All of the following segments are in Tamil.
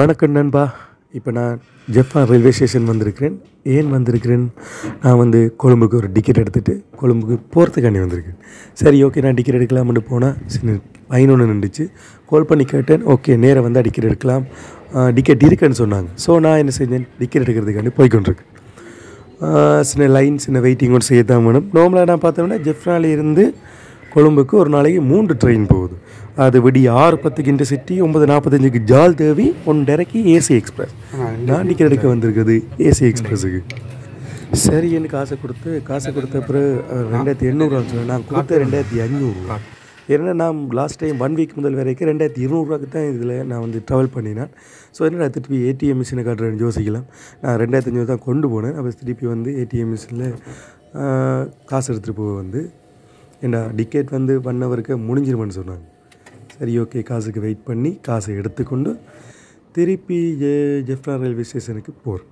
வணக்கம் நண்பா இப்போ நான் ஜெஃபா ரயில்வே ஸ்டேஷன் வந்திருக்கிறேன் ஏன் வந்திருக்கிறேன் நான் வந்து கொழும்புக்கு ஒரு டிக்கெட் எடுத்துகிட்டு கொழும்புக்கு போகிறதுக்காண்டி வந்திருக்கேன் சரி ஓகே நான் டிக்கெட் எடுக்கலாம்னு போனால் சின்ன லைன் ஒன்று நின்றுச்சு கால் பண்ணி கேட்டேன் ஓகே நேராக வந்து டிக்கெட் எடுக்கலாம் டிக்கெட் இருக்குன்னு சொன்னாங்க ஸோ நான் என்ன செஞ்சேன் டிக்கெட் எடுக்கிறதுக்காண்டி போய்க்கொண்டிருக்கேன் ஆஹ் சின்ன லைன் சின்ன வெயிட்டிங் ஒன்று செய்ய தான் வேணும் நார்மலாக நான் பார்த்தோம்னா ஜெஃப்னால இருந்து கொழும்புக்கு ஒரு நாளைக்கு மூன்று ட்ரெயின் போகுது அது விடிய ஆறு பத்துக்கு இன்டர்சிட்டி ஒன்பது நாற்பத்தஞ்சுக்கு ஜால் தேவி ஒன்றரைக்கு ஏசி எக்ஸ்பிரஸ் நான் டிக்கெட் எடுக்க வந்திருக்குது ஏசி எக்ஸ்பிரஸுக்கு சரி எனக்கு காசை கொடுத்து காசை கொடுத்த பிறகு அஹ், ரெண்டாயிரத்தி எண்ணூறுவான்னு சொன்னேன் நான் கொடுத்த ரெண்டாயிரத்தி அஞ்சூறுரூவா ஏன்னா நான் லாஸ்ட் டைம் ஒன் வீக் முதல் வரைக்கும் ரெண்டாயிரத்தி இருநூறுவாக்கு தான் இதில் நான் வந்து ட்ராவல் பண்ணினேன் ஸோ என்னடா திருப்பி ஏடிஎம் மிஷினை காட்டுறேன்னு யோசிக்கலாம் நான் ரெண்டாயிரத்தி அஞ்சூறு தான் கொண்டு போனேன் அப்போ திருப்பி வந்து ஏடிஎம் மிஷினில் காசு எடுத்துகிட்டு போக வந்து ஏண்டா டிக்கெட் வந்து ஒன் ஹவருக்கு முடிஞ்சிருமென்னு சொன்னாங்க சரி ஓகே காசுக்கு வெயிட் பண்ணி காசை எடுத்துக்கொண்டு திருப்பி ஜெ ஜெஃப்னா ரயில்வே ஸ்டேஷனுக்கு போகிறேன்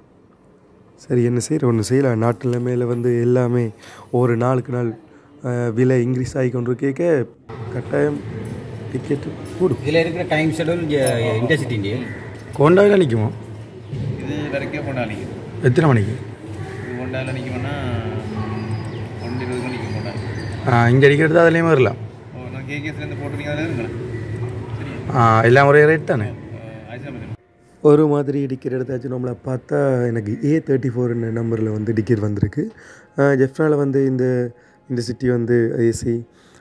சரி என்ன செய்கிற ஒன்று செய்யலாம் நாட்டு நிலைமையில் வந்து எல்லாமே ஒரு நாளுக்கு நாள் அஹ், விலை இன்க்ரீஸ் ஆகி கொண்டு கேட்க கட்டாயம் டிக்கெட்டு கூடும் இதில் இருக்கிற டைம் ஷெடியூல் இன்டர்சிட்டி இந்தியா கொண்டாவில் நிற்குமோ இது வரைக்கும் கொண்டா நிற்குது எத்தனை மணிக்கு இது கொண்டாவில் நிற்கும்னா ஒன்று இருபது மணிக்கு கொண்டா இங்கே அடிக்கிறது அதுலேயுமே வரலாம் ஓ நான் கேகேஸ்லேருந்து போட்டுருக்கீங்க அதில் இருங்களேன் சரி ஆ, எல்லாம் ஒரே ரேட் தானே ஆயிரத்தி ஒரு மாதிரி டிக்கெட் எடுத்தாச்சு நம்மளை பார்த்தா எனக்கு ஏ தேர்ட்டி ஃபோர் நம்பரில் வந்து டிக்கெட் வந்திருக்கு ஜெஃப்னாவில் வந்து இந்த இந்த சிட்டி வந்து ஏசி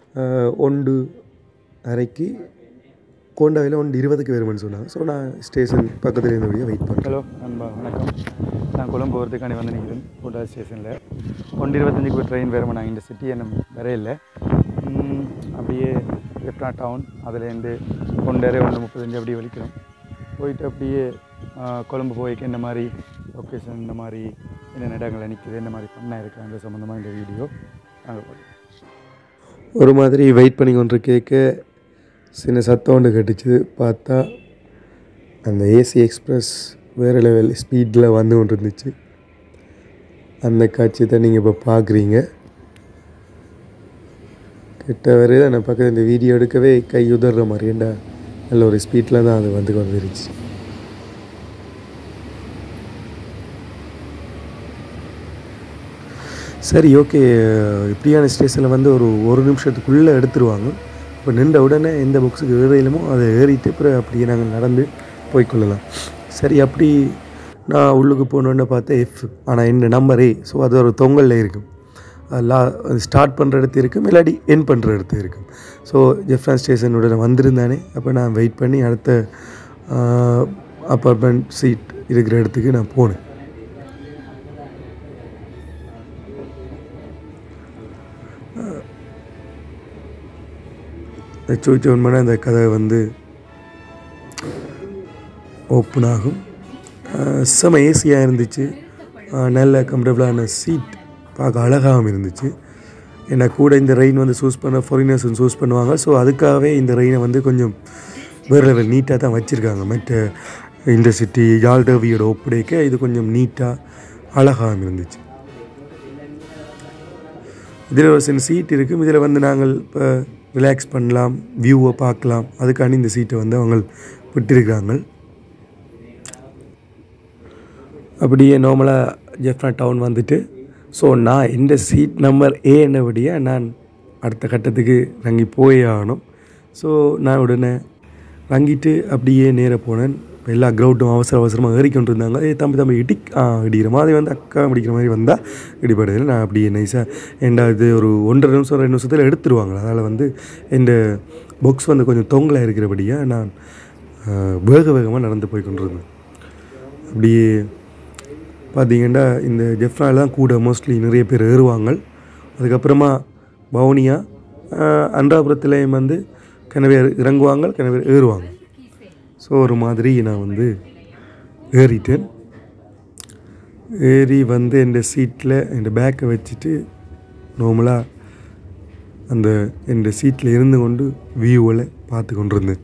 ஒன்று அரைக்கு கோண்டாவில் ஒன்று இருபதுக்கு வருமென்னு சொன்னாங்க ஸோ நான் ஸ்டேஷன் பக்கத்தில் இருந்தபடியே வெயிட் பண்ணுறேன் ஹலோ நண்பா வணக்கம் நான் கொழும்பு போகிறதுக்காண்டி வந்து நிற்கிறேன் கோட்டா ஸ்டேஷனில் ஒன்று இருபத்தஞ்சுக்கு ட்ரெயின் வேறு நாங்கள் இந்த சிட்டி என்ன வரையில்லை ம், அப்படியே லெஃப்டா டவுன் அதுலேருந்து ஒன்றரை ஒன்று முப்பத்தஞ்சு அப்படியே வலிக்கிறோம் போயிட்டு அப்படியே ஆ, கொழும்பு போய்க்கு இந்த மாதிரி லொக்கேஷன் இந்த மாதிரி என்னென்ன இடங்களில் நிற்குது இந்த மாதிரி பண்ணால் இருக்கிறாங்க சம்மந்தமாக இந்த வீடியோ நாங்கள் போகிறோம் ஒரு மாதிரி வெயிட் பண்ணி கொண்டு கேட்க சின்ன சத்தம் ஒன்று கட்டுச்சு பார்த்தா அந்த ஏசி எக்ஸ்பிரஸ் வேறு லெவல் ஸ்பீடில் வந்து கொண்டு இருந்துச்சு அந்த காட்சி தான் நீங்கள் இப்போ பார்க்குறீங்க கிட்ட வரையில் நான் பக்கத்தில் இந்த வீடியோ எடுக்கவே கை உதற மாதிரிண்டா நல்ல ஒரு ஸ்பீடில் தான் அது வந்து கொண்டு இருந்துச்சு சரி ஓகே இப்படியான ஸ்டேஷனில் வந்து ஒரு ஒரு நிமிஷத்துக்குள்ளே எடுத்துருவாங்க இப்போ நின்ற உடனே எந்த புக்ஸுக்கு ஏறையிலுமோ அதை ஏறிட்டு அப்புறம் அப்படியே நாங்கள் நடந்து போய்க்கொள்ளலாம் சரி அப்படி நான் உள்ளுக்கு போனோன்னு பார்த்தேன் எஃப் ஆனால் என்ன நம்பர் ஏ ஸோ அது ஒரு தொங்கலில் இருக்கும் லா ஸ்டார்ட் பண்ணுற இடத்து இருக்கும் இல்லாட்டி என் பண்ணுற இடத்து இருக்கும் ஸோ ஜெஃப்ரான் ஸ்டேஷனோட நான் வந்திருந்தானே அப்போ நான் வெயிட் பண்ணி அடுத்த அப்பார்ட்மெண்ட் சீட் இருக்கிற இடத்துக்கு நான் போனேன் சூச்சு ஒன் அந்த கதை வந்து ஓப்பன் ஆகும் அஹ் செம ஏசியாக இருந்துச்சு அஹ் நல்ல கம்ஃபர்டபுளான சீட் பார்க்க அழகாகவும் இருந்துச்சு ஏன்னா கூட இந்த ரெயின் வந்து சூஸ் பண்ண ஃபாரினர்ஸ் சூஸ் பண்ணுவாங்க ஸோ அதுக்காகவே இந்த ரெயினை வந்து கொஞ்சம் வேறு லெவல் நீட்டாக தான் வச்சுருக்காங்க மற்ற இந்த சிட்டி யாழ்டவியோட ஒப்படைக்க இது கொஞ்சம் நீட்டாக அழகாகவும் இருந்துச்சு இதில் ஒரு சின்ன சீட் இருக்கும் இதில் வந்து நாங்கள் இப்போ ரிலாக்ஸ் பண்ணலாம் வியூவை பார்க்கலாம் அதுக்காண்டி இந்த சீட்டை வந்து அவங்க விட்டிருக்கிறாங்க அப்படியே நார்மலாக ஜெஃப்னா டவுன் வந்துட்டு ஸோ நான் இந்த சீட் நம்பர் ஏ என்னபடியாக நான் அடுத்த கட்டத்துக்கு ரங்கி போயே ஆகணும் ஸோ நான் உடனே ரங்கிட்டு அப்படியே நேர போனேன் இப்போ எல்லா க்ரௌட்டும் அவசர அவசரமாக ஏறிக்கொண்டு இருந்தாங்க ஏ தம்பி தம்பி இடிக் ஆ இடிக்கிற மாதிரி வந்து அக்கா பிடிக்கிற மாதிரி வந்தால் இடிபடுதில்லை நான் அப்படியே நைஸாக ஏண்டா இது ஒரு ஒன்றரை நிமிஷம் ரெண்டு நிமிஷத்தில் எடுத்துருவாங்க அதனால் வந்து இந்த பாக்ஸ் வந்து கொஞ்சம் தொங்கலாக இருக்கிறபடியாக நான் ஆ, வேக வேகமாக நடந்து போய் கொண்டிருந்தேன் அப்படியே பார்த்தீங்கன்னா இந்த ஜெஃப்னால தான் கூட மோஸ்ட்லி நிறைய பேர் ஏறுவாங்க அதுக்கப்புறமா பவுனியா அன்றாபுரத்துலேயும் வந்து கிணறு இறங்குவாங்க கிணறு ஏறுவாங்க ஸோ ஒரு மாதிரி நான் வந்து ஏறிட்டேன் ஏறி வந்து என் சீட்டில் என் பேக்கை வச்சுட்டு நார்மலாக அந்த என் சீட்டில் இருந்து கொண்டு வியூவில் பார்த்து கொண்டிருந்தேன்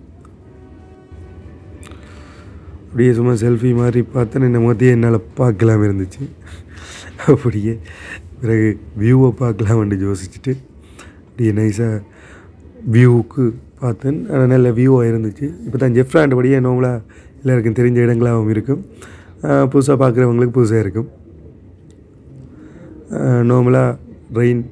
அப்படியே சும்மா செல்ஃபி மாதிரி பார்த்தேன் இந்த மொத்தையே என்னால் பார்க்கலாம் இருந்துச்சு அப்படியே பிறகு வியூவை பார்க்கலாம்னு யோசிச்சுட்டு அப்படியே நைஸாக வியூவுக்கு பார்த்தேன் ஆனால் நல்ல வியூவாக இருந்துச்சு இப்போ தான் ஜெஃப்ராண்ட் படியே நார்மலாக எல்லாருக்கும் தெரிஞ்ச இடங்களாகவும் இருக்கும் புதுசாக பார்க்குறவங்களுக்கு புதுசாக இருக்கும் நார்மலாக ரெயின்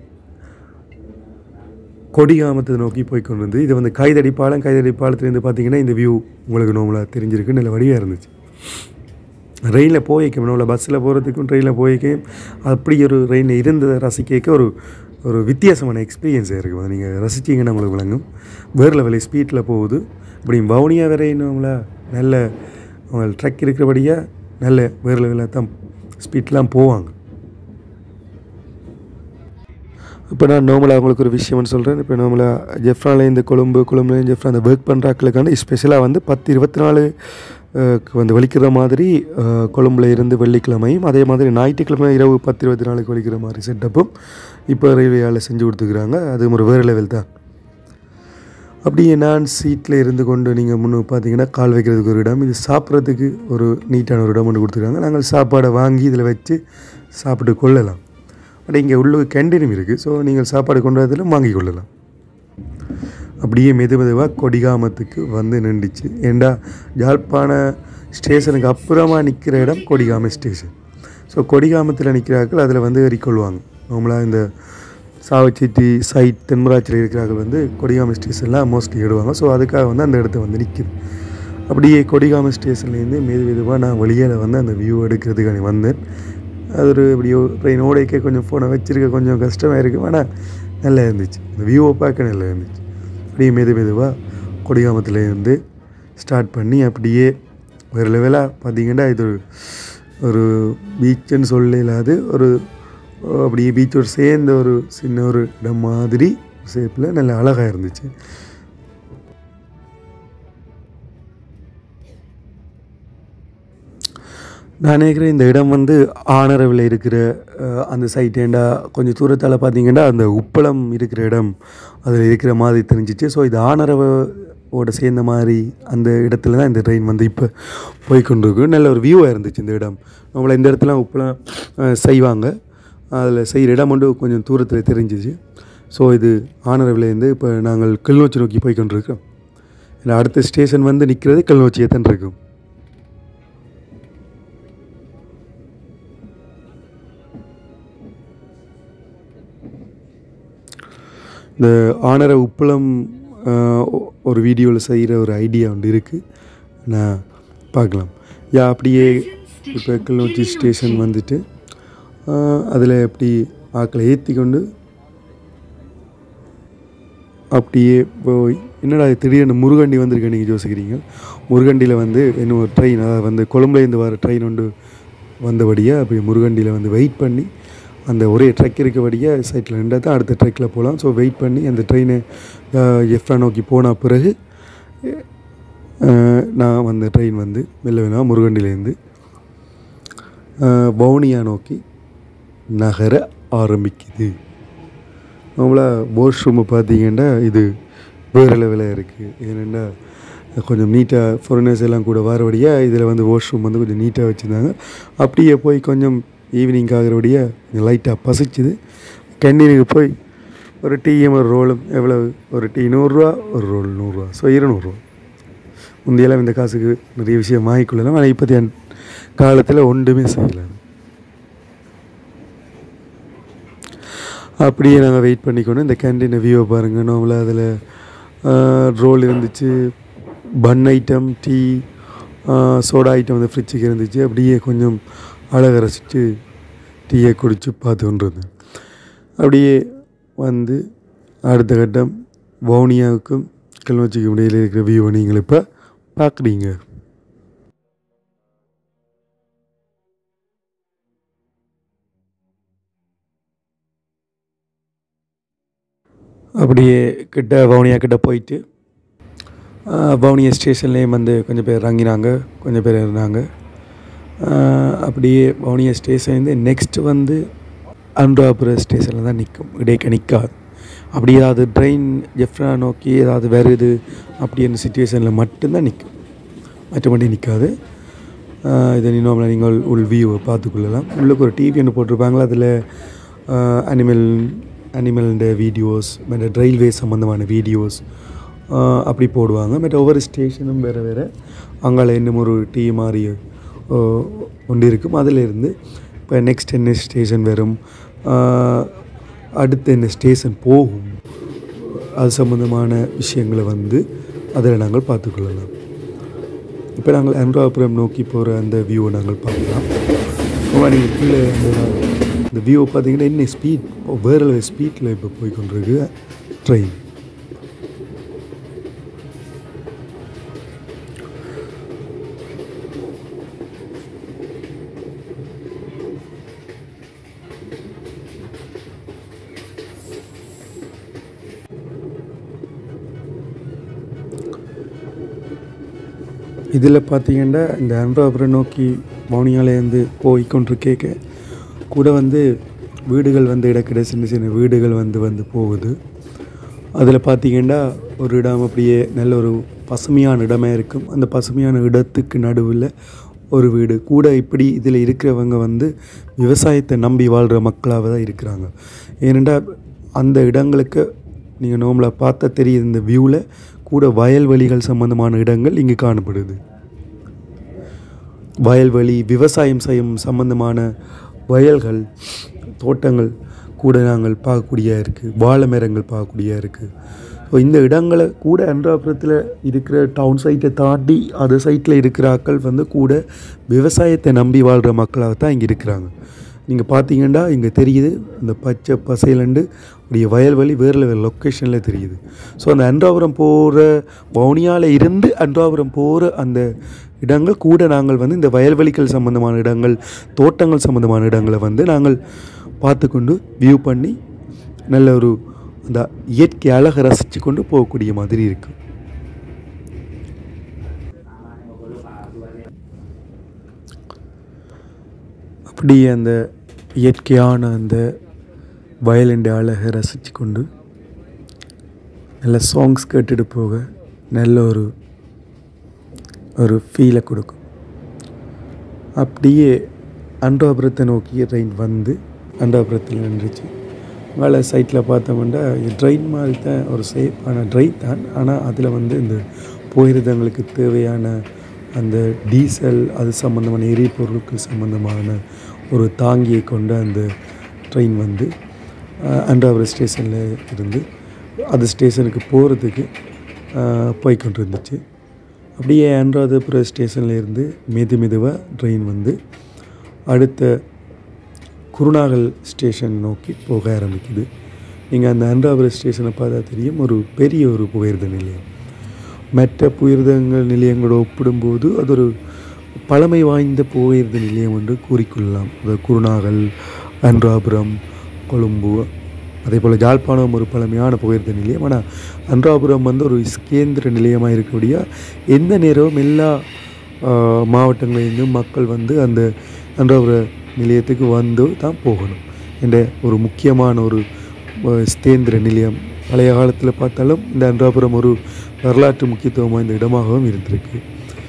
கொடிகாமத்தை நோக்கி போய் கொண்டு வந்து இது வந்து கைதடி பாலம் கைதடி பாலத்துலேருந்து பார்த்தீங்கன்னா இந்த வியூ உங்களுக்கு நார்மலாக தெரிஞ்சிருக்கு நல்ல வடிவாக இருந்துச்சு ரெயினில் போய்க்கும் நம்மள பஸ்ஸில் போகிறதுக்கும் ட்ரெயினில் போய்க்கும் அப்படி ஒரு ரெயினில் இருந்ததை ரசிக்க ஒரு ஒரு வித்தியாசமான எக்ஸ்பீரியன்ஸாக இருக்கும் நீங்கள் ரசிச்சிங்கன்னா உங்களுக்கு விளங்கும் வேறு லெவலில் ஸ்பீட்டில் போகுது இப்படி வவுனியா வரை நம்மள நல்ல அவங்க ட்ரக் இருக்கிறபடியாக நல்ல வேறு லெவலில் தான் ஸ்பீட்லாம் போவாங்க இப்போ நான் நார்மலாக உங்களுக்கு ஒரு விஷயம்னு சொல்கிறேன் இப்போ நார்மலாக ஜெஃப்ராலேருந்து கொழும்பு கொழும்புலேருந்து ஜெஃப்ரா அந்த ஒர்க் பண்ணுறாக்களுக்கான ஸ்பெஷலாக வந்து பத்து இருபத்தி நாலு அஹ், வந்து வலிக்கிற மாதிரி அஹ், கொழும்புல இருந்து வெள்ளிக்கிழமையும் அதே மாதிரி ஞாயிற்றுக்கிழமை இரவு பத்து இருபத்தி நாலுக்கு வலிக்கிற மாதிரி செட்டப்பும் இப்போ ரயில்வேயால் செஞ்சு கொடுத்துக்கிறாங்க அது ஒரு வேறு லெவல் தான் அப்படியே நான் சீட்டில் இருந்து கொண்டு நீங்கள் முன்னு பார்த்தீங்கன்னா கால் வைக்கிறதுக்கு ஒரு இடம் இது சாப்பிட்றதுக்கு ஒரு நீட்டான ஒரு இடம் ஒன்று கொடுத்துருக்காங்க நாங்கள் சாப்பாடை வாங்கி இதில் வச்சு சாப்பிட்டு கொள்ளலாம் பட் இங்கே உள்ள கேண்டீனும் இருக்குது ஸோ நீங்கள் சாப்பாடு கொண்டு வரதில் வாங்கி கொள்ளலாம் அப்படியே மெது மெதுவாக கொடிகாமத்துக்கு வந்து நின்றுச்சு ஏண்டா யாழ்ப்பாண ஸ்டேஷனுக்கு அப்புறமா நிற்கிற இடம் கொடிகாம ஸ்டேஷன் ஸோ கொடிகாமத்தில் நிற்கிறார்கள் அதில் வந்து ஏறிக்கொள்வாங்க நார்மலாக இந்த சாவச்சேட்டி சைட் தென்மராட்சியில் இருக்கிறார்கள் வந்து கொடிகாம ஸ்டேஷனில் மோஸ்ட்லி ஏடுவாங்க ஸோ அதுக்காக வந்து அந்த இடத்த வந்து நிற்கிது அப்படியே கொடிகாம ஸ்டேஷன்லேருந்து மெது மெதுவாக நான் வெளியில் வந்து அந்த வியூ எடுக்கிறதுக்கான வந்தேன் அது ஒரு இப்படியோ ட்ரெயின் ஓடைக்க கொஞ்சம் ஃபோனை வச்சிருக்க கொஞ்சம் கஷ்டமாக இருக்கும் ஆனால் நல்லா இருந்துச்சு இந்த வியூவை பார்க்க நல்லா இருந்துச்சு அப்படியே மெது மெதுவாக கொடிகாமத்தில் இருந்து ஸ்டார்ட் பண்ணி அப்படியே வேறு லெவலாக பார்த்தீங்கன்னா இது ஒரு ஒரு பீச்சுன்னு சொல்ல இல்லாது ஒரு அப்படியே பீச்சோடு சேர்ந்த ஒரு சின்ன ஒரு இடம் மாதிரி ஷேப்பில் நல்ல அழகாக இருந்துச்சு நான் நினைக்கிறேன் இந்த இடம் வந்து ஆனரவில் இருக்கிற அஹ், அந்த சைட் ஏண்டா கொஞ்சம் தூரத்தால் பார்த்தீங்கன்னா அந்த உப்பளம் இருக்கிற இடம் அதில் இருக்கிற மாதிரி தெரிஞ்சிச்சு ஸோ இது ஆனரவோட சேர்ந்த மாதிரி அந்த இடத்துல தான் இந்த ட்ரெயின் வந்து இப்போ போய்க்கொண்டிருக்கு நல்ல ஒரு வியூவாக இருந்துச்சு இந்த இடம் நம்மளை இந்த இடத்துல உப்பளம் அஹ், செய்வாங்க அதில் செய்கிற இடம் வந்து கொஞ்சம் தூரத்தில் தெரிஞ்சிச்சு ஸோ இது ஆனரவிலேருந்து இப்போ நாங்கள் கிளிநொச்சி நோக்கி போய்க்கொண்டிருக்கோம் ஏன்னா அடுத்த ஸ்டேஷன் வந்து நிற்கிறது கிளிநொச்சியை தான் இருக்கும் இந்த ஆனர உப்பளம் ஆஹ், ஒ- ஒரு வீடியோவில் செய்கிற ஒரு ஐடியா ஒன்று இருக்குது நான் பார்க்கலாம் யா அப்படியே இப்போ கிளிநொச்சி ஸ்டேஷன் வந்துட்டு அதில் எப்படி ஆக்களை ஏற்றி கொண்டு அப்படியே போய் என்னடா இது திடீர்னு முருகண்டி வந்திருக்கேன் நீங்கள் யோசிக்கிறீங்க முருகண்டியில் வந்து இன்னும் ஒரு ட்ரெயின் அதாவது வந்து கொழும்புலேருந்து வர ட்ரெயின் ஒன்று வந்தபடியாக அப்படி முருகண்டியில் வந்து வெயிட் பண்ணி அந்த ஒரே ட்ரெக் இருக்கபடியாக சைட்டில் நின்றா தான் அடுத்த ட்ரெக்கில் போகலாம் ஸோ வெயிட் பண்ணி அந்த ட்ரெயினை எஃப்ரா நோக்கி போன பிறகு அஹ், நான் வந்த ட்ரெயின் வந்து மெல்ல மெல்ல முருகண்டிலேருந்து வவுனியா நோக்கி நகர ஆரம்பிக்குது நம்மளாக வாஷ்ரூமை பார்த்தீங்கன்னா இது வேறு லெவலில் இருக்குது ஏனென்னா கொஞ்சம் நீட்டாக ஃபாரினர்ஸ் எல்லாம் கூட வரபடியாக இதில் வந்து வாஷ்ரூம் வந்து கொஞ்சம் நீட்டாக வச்சுருந்தாங்க அப்படியே போய் கொஞ்சம் ஈவினிங் ஆகிறபடியாக கொஞ்சம் லைட்டாக பசிச்சுது கேண்டீனுக்கு போய் ஒரு டீயும் ஒரு ரோலும் எவ்வளவு ஒரு டீ நூறுரூவா ஒரு ரோல் நூறுரூவா ஸோ இருநூறுவா முந்தையெல்லாம் இந்த காசுக்கு நிறைய விஷயம் வாங்கிக்கொள்ளலாம் ஆனால் இப்போதைய காலத்தில் ஒன்றுமே செய்யலாம் அப்படியே நாங்கள் வெயிட் பண்ணிக்கொண்டு இந்த கேண்டீனை வியூவை பாருங்கள் நார்மலாக அதில் ரோல் இருந்துச்சு bun item tea soda item வந்து ஃப்ரிட்ஜுக்கு இருந்துச்சு அப்படியே கொஞ்சம் அழக ரசித்து டீயை குடித்து பார்த்து கொண்டு இருந்தேன் அப்படியே வந்து அடுத்த கட்டம் வவுனியாவுக்கும் கிளிநொச்சிக்கும் இடையில் இருக்கிற வியூவை நீங்கள் இப்போ பார்க்குறீங்க அப்படியே கிட்ட வவுனியா கிட்ட போயிட்டு ஆஹ், வவுனியா ஸ்டேஷன்லேயும் வந்து கொஞ்சம் பேர் இறங்கினாங்க கொஞ்சம் பேர் இருந்தாங்க ஆஹ், அப்படியே வவுனியா ஸ்டேஷன்லேருந்து நெக்ஸ்ட் வந்து அனுராபுர ஸ்டேஷனில் தான் நிற்கும் இடைக்க நிற்காது அப்படி ஏதாவது ட்ரெயின் ஜெஃப்ரா நோக்கி ஏதாவது வருது அப்படின்னு சுச்சுவேஷனில் மட்டும்தான் நிற்கும் மற்றபடி நிற்காது இதை இன்னும் நீங்கள் உள் வியூவை பார்த்துக்கொள்ளலாம் உள்ளுக்கு ஒரு டிவி ஒன்று போட்டிருப்பாங்களா அதில் அனிமல் அனிமல்ட வீடியோஸ் மற்ற ரயில்வே சம்மந்தமான வீடியோஸ் அப்படி போடுவாங்க பட் ஒவ்வொரு ஸ்டேஷனும் வேறு வேறு அங்கால இன்னும் ஒரு டீ மாதிரி ஓ, ஒன்று இருக்கும் அதிலிருந்து இப்போ நெக்ஸ்ட் என்ன ஸ்டேஷன் வரும் ஆஹ், அடுத்து என்ன ஸ்டேஷன் போகும் அது சம்மந்தமான விஷயங்களை வந்து அதில் நாங்கள் பார்த்துக்கொள்ளலாம் இப்போ நாங்கள் அனுராபுரம் நோக்கி போகிற அந்த வியூவை நாங்கள் பார்க்கலாம் ஆமாம் நீங்கள் கீழே அந்த இந்த வியூவை பார்த்தீங்கன்னா இன்னும் ஸ்பீட் வேறு ஸ்பீட்டில் இப்போ போய் கொண்டிருக்கு ட்ரெயின் இதில் பார்த்தீங்கன்னா இந்த அனுராபுரம் நோக்கி மௌனியாலேருந்து போய் கொண்டிருக்கேக்க கூட வந்து வீடுகள் வந்து இடக்கிட சின்ன சின்ன வீடுகள் வந்து வந்து போகுது அதில் பார்த்தீங்கன்னா ஒரு இடம் அப்படியே நல்ல ஒரு பசுமையான இடமே இருக்கும் அந்த பசுமையான இடத்துக்கு நடுவில் ஒரு வீடு கூட இப்படி இதில் இருக்கிறவங்க வந்து விவசாயத்தை நம்பி வாழ்கிற மக்களாக தான் இருக்கிறாங்க ஏனென்றால் அந்த இடங்களுக்கு நீங்கள் நோம்பல பார்த்தா தெரியுது இந்த வியூவில் கூட வயல்வெளிகள் சம்பந்தமான இடங்கள் இங்கே காணப்படுது வயல்வெளி விவசாயம் செய்யும் சம்பந்தமான வயல்கள் தோட்டங்கள் கூட நாங்கள் பார்க்கக்கூடிய இருக்குது வாழை மரங்கள் பார்க்கக்கூடிய இருக்குது ஸோ இந்த இடங்களை கூட அன்றாபுரத்தில் இருக்கிற டவுன் சைட்டை தாண்டி அது சைட்டில் இருக்கிற ஆட்கள் வந்து கூட விவசாயத்தை நம்பி வாழ்கிற மக்களாக தான் இங்கே இருக்கிறாங்க நீங்கள் பார்த்தீங்கன்னா இங்கே தெரியுது இந்த பச்சை பசைலண்டு உடைய வயல்வெளி வேறு வேறு லொக்கேஷனில் தெரியுது ஸோ அந்த அன்றாபுரம் போகிற வவுனியாவில் இருந்து அன்றாபுரம் போகிற அந்த இடங்கள் கூட நாங்கள் வந்து இந்த வயல்வெளிகள் சம்மந்தமான இடங்கள் தோட்டங்கள் சம்மந்தமான இடங்களை வந்து நாங்கள் பார்த்துக்கொண்டு வியூ பண்ணி நல்ல ஒரு அந்த இயற்கை அழகை ரசித்து கொண்டு போகக்கூடிய மாதிரி இருக்குது அப்படியே அந்த இயற்கையான அந்த வயலண்ட் அழகை ரசித்து கொண்டு நல்ல சாங்ஸ் கேட்டுட்டு போக நல்ல ஒரு ஒரு ஃபீலை கொடுக்கும் அப்படியே அண்டாபுரத்தை நோக்கி ட்ரெயின் வந்து அண்டாபுரத்தில் நின்றுச்சு மேலே சைட்டில் பார்த்தோம்னா இது ட்ரெயின் மாதிரி தான் ஒரு சேஃபான ட்ரெயின் தான் ஆனால் அதில் வந்து இந்த போயிருந்தவங்களுக்கு தேவையான அந்த டீசல் அது சம்மந்தமான எரிபொருட்கள் சம்மந்தமான ஒரு தாங்கியை கொண்ட அந்த ட்ரெயின் வந்து அண்டாபுரம் ஸ்டேஷனில் இருந்து அது ஸ்டேஷனுக்கு போகிறதுக்கு போய்கொண்டு இருந்துச்சு அப்படியே அனுராதபுரம் ஸ்டேஷனில் இருந்து மெது மெதுவாக ட்ரெயின் வந்து அடுத்த குருநாகல் ஸ்டேஷன் நோக்கி போக ஆரம்பிக்குது நீங்கள் அந்த அனுராபுரம் ஸ்டேஷனை பார்த்தா தெரியும் ஒரு பெரிய ஒரு புகையிரத நிலையம் மற்ற புகையிரதங்கள் நிலையங்களோட ஒப்பிடும்போது அது ஒரு பழமை வாய்ந்த புகையிரத நிலையம் என்று கூறிக்கொள்ளலாம் அதாவது குருநாகல் அன்றாபுரம் கொழும்பு அதே போல் யாழ்ப்பாணம் ஒரு பழமையான புகையிரத நிலையம் ஆனால் அன்றாபுரம் வந்து ஒரு கேந்திர நிலையமாக இருக்கக்கூடிய எந்த நேரமும் எல்லா ஆஹ், மாவட்டங்களிலிருந்தும் மக்கள் வந்து அந்த அன்றாபுர நிலையத்துக்கு வந்து தான் போகணும் என்ற ஒரு முக்கியமான ஒரு ஆஹ், ஸ்தேந்திர நிலையம் பழைய காலத்தில் பார்த்தாலும் இந்த அன்றாபுரம் ஒரு வரலாற்று முக்கியத்துவம் வாய்ந்த இடமாகவும் இருந்திருக்கு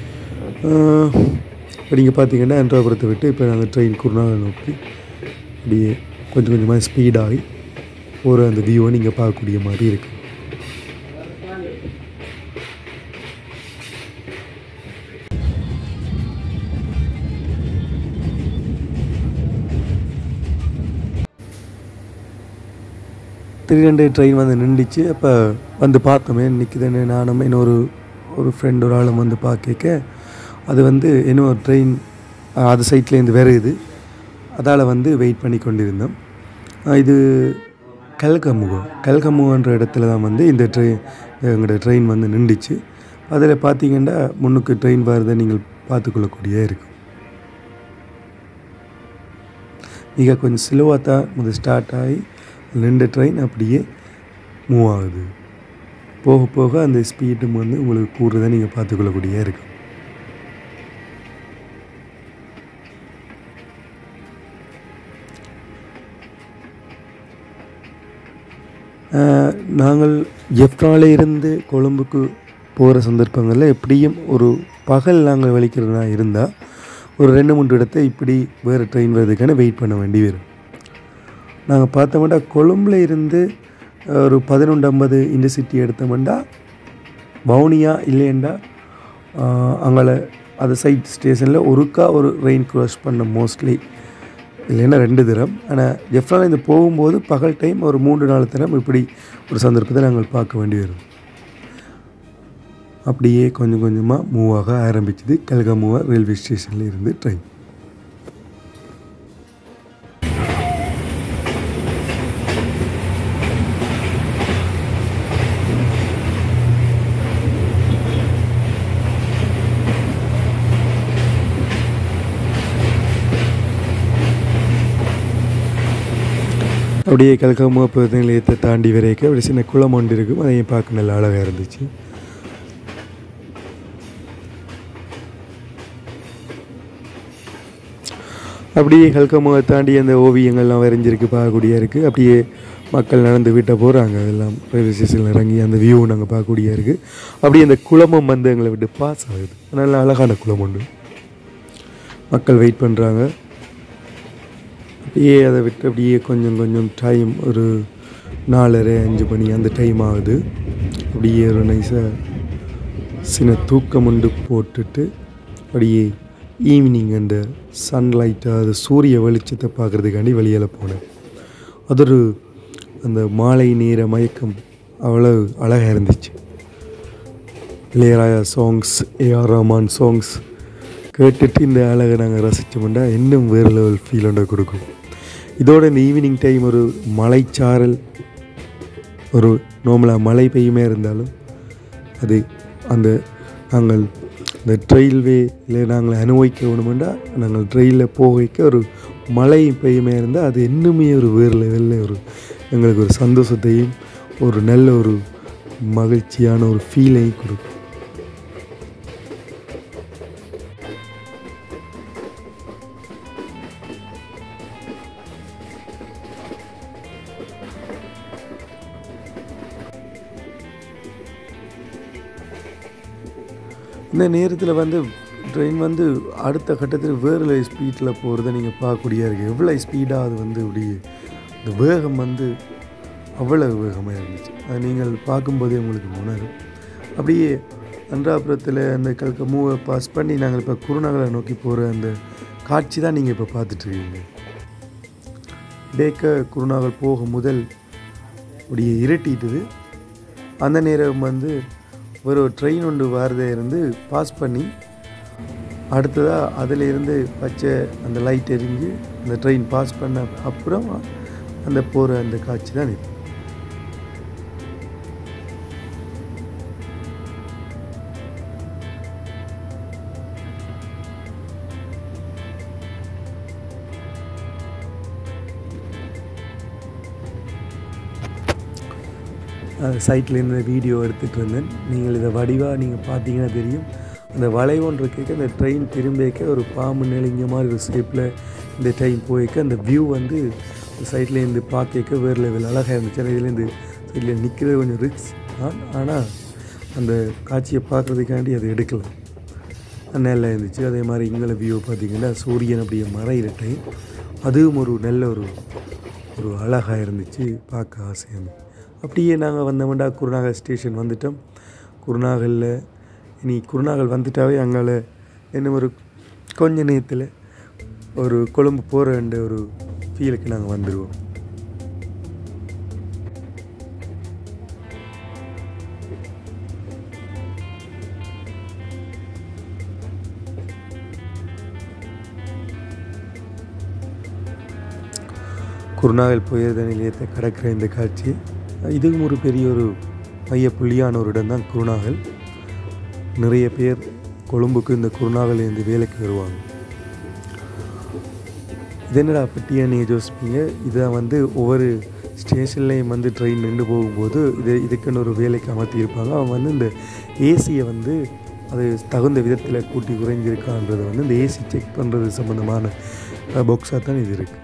இப்போ நீங்கள் பார்த்தீங்கன்னா அன்றாபுரத்தை விட்டு இப்போ நாங்கள் ட்ரெயின் குருநாகல் நோக்கி அப்படியே கொஞ்சம் கொஞ்சமாக ஸ்பீடாகி ஒரு அந்த வியூவை நீங்கள் பார்க்கக்கூடிய மாதிரி இருக்குது திடீரென்று ட்ரெயின் வந்து நின்றுச்சு அப்போ வந்து பார்த்தோமே நிற்குதுன்னு நானும் இன்னொரு ஒரு ஃப்ரெண்ட் ஒரு ஆளும் வந்து பார்க்க அது வந்து இன்னும் ஒரு ட்ரெயின் அது சைட்லேருந்து வருது அதால் வந்து வெயிட் பண்ணி கொண்டிருந்தோம் அஹ் இது கல்கமுகம் கல்கமுகன்ற இடத்துல தான் வந்து இந்த ட்ரெயின் எங்களோட ட்ரெயின் வந்து நின்றுச்சு அதில் பார்த்தீங்கன்னா முன்னுக்கு ட்ரெயின் வருதை நீங்கள் பார்த்துக்கொள்ளக்கூடிய இருக்கும் மிக கொஞ்சம் ஸ்லோவாக தான் முதல் ஸ்டார்ட் ஆகி நின்ற ட்ரெயின் அப்படியே மூவ் ஆகுது போக போக அந்த ஸ்பீடும் வந்து உங்களுக்கு கூடுறதை நீங்கள் பார்த்துக்கொள்ளக்கூடிய இருக்கும் ஆஹ், நாங்கள் எஃப்ரால இருந்து கொழும்புக்கு போகிற சந்தர்ப்பங்களில் எப்படியும் ஒரு பகல் நாங்கள் வலிக்கிறதா இருந்தால் ஒரு ரெண்டு மூன்று இடத்தை இப்படி வேறு ட்ரெயின் வர்றதுக்கான வெயிட் பண்ண வேண்டி வரும் நாங்கள் பார்த்தோம்னா கொழும்பில் இருந்து ஒரு பதினொன்று ஐம்பது இன்டர்சிட்டி எடுத்தோம்னா வவுனியா இல்லையண்டா அங்கே அது சைட் ஸ்டேஷனில் ஒருக்கா ஒரு ரெயின் க்ராஸ் பண்ண மோஸ்ட்லி இல்லைன்னா ரெண்டு தினம் ஆனால் ஜெஃப்ரால இந்த போகும்போது பகல் டைம் ஒரு மூன்று நாலு தினம் இப்படி ஒரு சந்தர்ப்பத்தை நாங்கள் பார்க்க வேண்டி வரும் அப்படியே கொஞ்சம் கொஞ்சமாக மூவ் ஆக ஆரம்பிச்சது கல்கமுவா ரயில்வே ஸ்டேஷனில் இருந்து ட்ரெயின் அப்படியே கல்கமுவா பேருந்து நிலையத்தை தாண்டி வரைக்கும் அப்படி சின்ன குளம் ஒன்று இருக்கும் அதையும் பார்க்க நல்ல அழகாக இருந்துச்சு அப்படியே கல்கமுவை தாண்டி அந்த ஓவியங்கள்லாம் வரைஞ்சிருக்கு பார்க்கக்கூடிய இருக்குது அப்படியே மக்கள் நடந்து வீட்டை போகிறாங்க அதெல்லாம் ரயில்வே ஸ்டேஷனில் இறங்கி அந்த வியூ நாங்கள் பார்க்கக்கூடிய இருக்குது அப்படியே அந்த குளமும் வந்து எங்களை விட்டு பாஸ் ஆகுது நல்ல அழகான குளம் உண்டு மக்கள் வெயிட் பண்ணுறாங்க அப்படியே அதை விட்டு அப்படியே கொஞ்சம் கொஞ்சம் டைம் ஒரு நாலரை அஞ்சு மணி அந்த டைம் ஆகுது அப்படியே ஒரு நைஸாக சின்ன தூக்கம் உண்டு போட்டுட்டு அப்படியே ஈவினிங் அந்த சன்லைட்டாக அது சூரிய வெளிச்சத்தை பார்க்குறதுக்காண்டி வெளியில் போனேன் அது ஒரு அந்த மாலை நேர மயக்கம் அவ்வளோ அழகாக இருந்துச்சு Ilaiyaraaja songs A R Rahman songs கேட்டுட்டு இந்த அழகை நாங்கள் ரசித்தோம்னா இன்னும் வேறு லெவல் ஃபீல் ஒன்றை கொடுக்கும் இதோட இந்த ஈவினிங் டைம் ஒரு மலைச்சாரல் ஒரு நார்மலாக மழை பெய்யுமே இருந்தாலும் அது அந்த நாங்கள் இந்த ட்ரெயில்வேயில் நாங்கள் அனுபவிக்க வேணுமெண்டா நாங்கள் ட்ரெயினில் போகைக்க ஒரு மழை பெய்யுமே இருந்தால் அது இன்னுமே ஒரு வேறு லெவலில் ஒரு எங்களுக்கு ஒரு சந்தோஷத்தையும் ஒரு நல்ல ஒரு மகிழ்ச்சியான ஒரு ஃபீலையும் கொடுக்கும் இந்த நேரத்தில் வந்து ட்ரெயின் வந்து அடுத்த கட்டத்தில் வேறு ஸ்பீடில் போகிறத நீங்கள் பார்க்கக்கூடிய இருக்குது எவ்வளோ ஸ்பீடாக அது வந்து இப்படி இந்த வேகம் வந்து அவ்வளோ வேகமாக இருந்துச்சு அது நீங்கள் பார்க்கும்போதே உங்களுக்கு உணரும் அப்படியே அன்றாபுரத்தில் அந்த கல்க மூவை பாஸ் பண்ணி நாங்கள் இப்போ குருநகரை நோக்கி போகிற அந்த காட்சி தான் நீங்கள் இப்போ பார்த்துட்ருக்கீங்க பேக்க குருநாகல் போக முதல் அப்படியே இருட்டிட்டுது அந்த நேரம் வந்து ஒரு ட்ரெயின் ஒன்று வரதே இருந்து பாஸ் பண்ணி அடுத்ததாக அதில் இருந்து பச்சை அந்த லைட் எரிஞ்சு அந்த ட்ரெயின் பாஸ் பண்ண அப்புறம் அந்த போகிற அந்த காட்சி தான் இது சைட்டில் இருந்த வீடியோ எடுத்துகிட்டு இருந்தேன் நீங்கள் இதை வடிவாக நீங்கள் பார்த்தீங்கன்னா தெரியும் அந்த வளைவு ஒன்று கேட்க அந்த ட்ரெயின் திரும்பிக்க ஒரு பாம்பு நெளிஞ்ச மாதிரி ஒரு ஷேப்பில் இந்த ட்ரெயின் போய்க்க அந்த வியூ வந்து சைட்லேருந்து இருந்து பார்க்க வேறு லெவல் அழகாக இருந்துச்சு ஆனால் இதுலேருந்து சைடில் நிற்கிறது கொஞ்சம் ரிக்ஸ் தான் ஆனால் அந்த காட்சியை பார்க்குறதுக்காண்டி அதை எடுக்கலாம் நல்லா இருந்துச்சு அதே மாதிரி இங்கே வியூ பார்த்தீங்கன்னா சூரியன் அப்படியே மறையிற டைம் அதுவும் ஒரு நல்ல ஒரு ஒரு அழகாக இருந்துச்சு பார்க்க ஆசையாக இருந்துச்சு அப்படியே நாங்கள் வந்தோம்டா குருநாகல் ஸ்டேஷன் வந்துட்டோம் குருநாகலில் இனி குருநாகல் வந்துட்டாவே அங்கால இன்னும் ஒரு கொஞ்ச நேரத்தில் ஒரு கொழும்பு போகிற ஒரு ஃபீலுக்கு நாங்கள் வந்துடுவோம் குருநாகல் புயத நிலையத்தை கடக்கிற இந்த காட்சி இதுவும் ஒரு பெரிய ஒரு மையப்புள்ளியான ஒரு இடம் தான் குருநாகல் நிறைய பேர் கொழும்புக்கு இந்த குருநாகல் வேலைக்கு வருவாங்க இது என்னடா பட்டியா நீங்கள் யோசிப்பீங்க இதை வந்து ஒவ்வொரு ஸ்டேஷன்லேயும் வந்து ட்ரெயின் நின்று போகும்போது இது இதுக்குன்னு ஒரு வேலைக்கு அமர்த்தியிருப்பாங்க அவங்க வந்து இந்த ஏசியை வந்து அது தகுந்த விதத்தில் கூட்டி குறைஞ்சிருக்கான்றதை வந்து இந்த ஏசி செக் பண்ணுறது சம்மந்தமான பாக்ஸாக தான் இது இருக்குது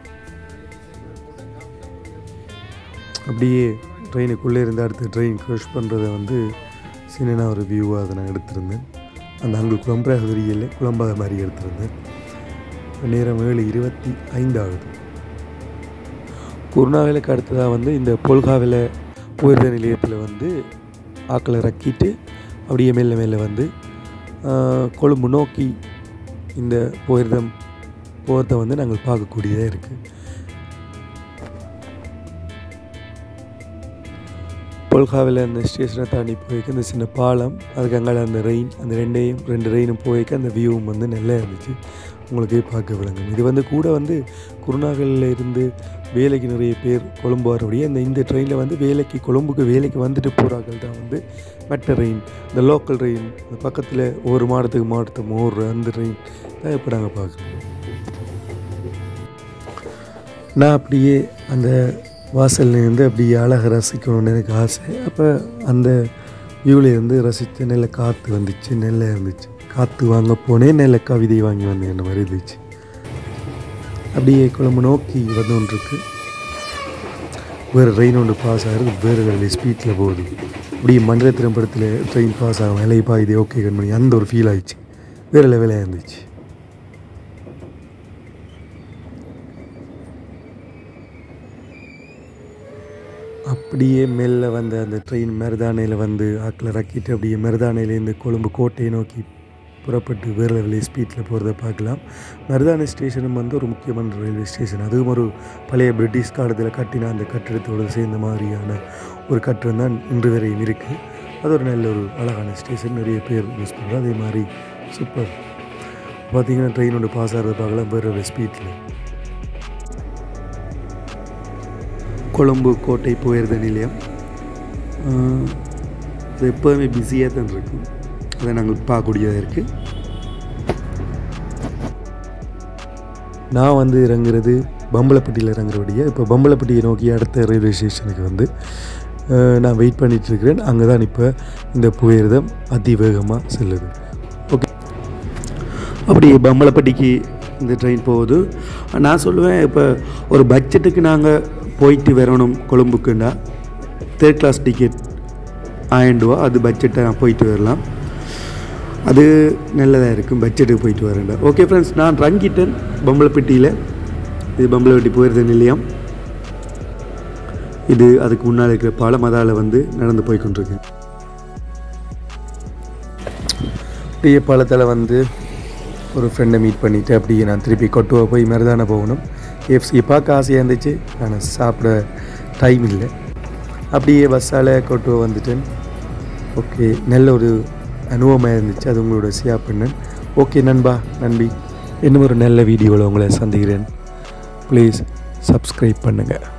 அப்படியே ட்ரெயினுக்குள்ளே இருந்து அடுத்த ட்ரெயின் க்ரஷ் பண்ணுறதை வந்து சின்ன ஒரு வியூவாக அதை நான் எடுத்திருந்தேன் அந்த அங்கே குழம்புற தெரியல குழம்பாத மாதிரி எடுத்திருந்தேன் நேரம் ஏழு இருபத்தி ஐந்து ஆகுது குருநாகலுக்கு அடுத்ததாக வந்து இந்த பொல்காவில் உயர்ந்த நிலையத்தில் வந்து ஆக்களை ரக்கிட்டு அப்படியே மெல்ல மெல்ல வந்து ஆஹ், கொழும்பு நோக்கி இந்த போயிருந்தம் போகிறத வந்து நாங்கள் பார்க்கக்கூடியதாக இருக்குது பொல்காவில் அந்த ஸ்டேஷனை தாண்டி போய்க்கு அந்த சின்ன பாலம் அதுக்கு அங்கால அந்த ரெயின் அந்த ரெண்டையும் ரெண்டு ரெயினும் போய்க்கு அந்த வியூவும் வந்து நல்லா இருந்துச்சு உங்களுக்கே பார்க்க விளங்கும் இது வந்து கூட வந்து குருநாகலில் இருந்து வேலைக்கு நிறைய பேர் கொழும்பு வரபடியே அந்த இந்த ட்ரெயினில் வந்து வேலைக்கு கொழும்புக்கு வேலைக்கு வந்துட்டு போகிறார்கள் தான் வந்து மற்ற ரெயின் இந்த லோக்கல் ரெயின் இந்த பக்கத்தில் ஒவ்வொரு மாடத்துக்கு மாவட்டத்தை ஓடுற அந்த ரெயின் தான் இப்போ நாங்கள் பார்க்குறோம் நான் அப்படியே அந்த வாசல்ல இருந்து அப்படியே அழகாக ரசிக்கணும்னு எனக்கு ஆசை அப்போ அந்த வியூவில் இருந்து ரசித்து நல்ல காற்று வந்துச்சு நெல்லை இருந்துச்சு காற்று வாங்க போனேன் நல்ல கவிதை வாங்கி வந்தேன் என்ன மாதிரி இருந்துச்சு அப்படியே குழம்பு நோக்கி வந்து ஒன்றுருக்கு வேறு ட்ரெயின் ஒன்று பாஸ் ஆகுது வேறு வேறு ஸ்பீட்டில் போகுது அப்படியே மண்டல திரைப்படத்தில் ட்ரெயின் பாஸ் ஆகும் இலை பாயுது ஓகே கண்மணி அந்த ஒரு ஃபீல் ஆயிடுச்சு வேறு லெவலாக இருந்துச்சு அப்படியே மெல்ல வந்த அந்த ட்ரெயின் மருதானையில் வந்து ஆக்கில் ரக்கிட்டு அப்படியே மருதானையிலேருந்து கொழும்பு கோட்டையை நோக்கி புறப்பட்டு வேறு ரயில்வே ஸ்பீட்டில் போகிறத பார்க்கலாம் மருதானை ஸ்டேஷனும் வந்து ஒரு முக்கியமான ரயில்வே ஸ்டேஷன் அதுவும் ஒரு பழைய பிரிட்டிஷ் காலத்தில் கட்டின அந்த கட்டிடத்தோடு சேர்ந்த மாதிரியான ஒரு கட்டிடம் தான் இன்று வரையும் இருக்குது அது ஒரு நல்ல ஒரு அழகான ஸ்டேஷன் நிறைய பேர் யூஸ் பண்ணுறோம் அதே மாதிரி சூப்பர் பார்த்தீங்கன்னா ட்ரெயின் ஒன்று பாஸ் ஆகிறத பார்க்கலாம் வேறு ஒரு ஸ்பீட்டில் கொழும்பு கோட்டை போயிருந்த நிலையம் ஆஹ், அது எப்போதுமே பிஸியாக தான் இருக்கும் அதை நாங்கள் பார்க்கக்கூடியதாக இருக்குது நான் வந்து இறங்குறது பம்பலப்பட்டியில் இறங்குறபடியாக இப்போ பம்பலப்பட்டியை நோக்கி அடுத்த ரயில்வே ஸ்டேஷனுக்கு வந்து ஆஹ், நான் வெயிட் பண்ணிட்டு இருக்கிறேன் அங்கே தான் இப்போ இந்த புயர்தம் அதிவேகமாக செல்லுது ஓகே அப்படி பம்பலப்பட்டிக்கு இந்த ட்ரெயின் போகுது நான் சொல்லுவேன் இப்போ ஒரு பட்ஜெட்டுக்கு நாங்கள் போயிட்டு வரணும் கொழும்புக்குண்டா தேர்ட் கிளாஸ் டிக்கெட் ஆயிரம் ரூபா அது பட்ஜெட்டை நான் போயிட்டு வரலாம் அது நல்லதாக இருக்கும் பட்ஜெட்டுக்கு போயிட்டு வரேன்டா ஓகே ஃப்ரெண்ட்ஸ் நான் ரங்கிட்டேன் பம்பலப்பட்டியில் இது பம்பலப்பட்டி போயிருந்த நிலையம் இது அதுக்கு முன்னால் இருக்கிற பாலம் அதால் வந்து நடந்து போய் கொண்டிருக்கேன் அப்படியே பாலத்தில் வந்து ஒரு ஃப்ரெண்டை மீட் பண்ணிவிட்டு அப்படியே நான் திருப்பி கொட்டுவா போய் மருதான போகணும் எஃப்சியை பார்க்க ஆசையாக இருந்துச்சு ஆனால் சாப்பிட டைம் இல்லை அப்படியே பஸ்ஸால் கொட்டுவா வந்துட்டேன் ஓகே நல்ல ஒரு அனுபவமாக இருந்துச்சு அது உங்களோட ஷேர் பண்ணேன் ஓகே நண்பா நண்பி இன்னும் ஒரு நல்ல வீடியோவில் உங்களை சந்திக்கிறேன் ப்ளீஸ் சப்ஸ்கிரைப் பண்ணுங்கள்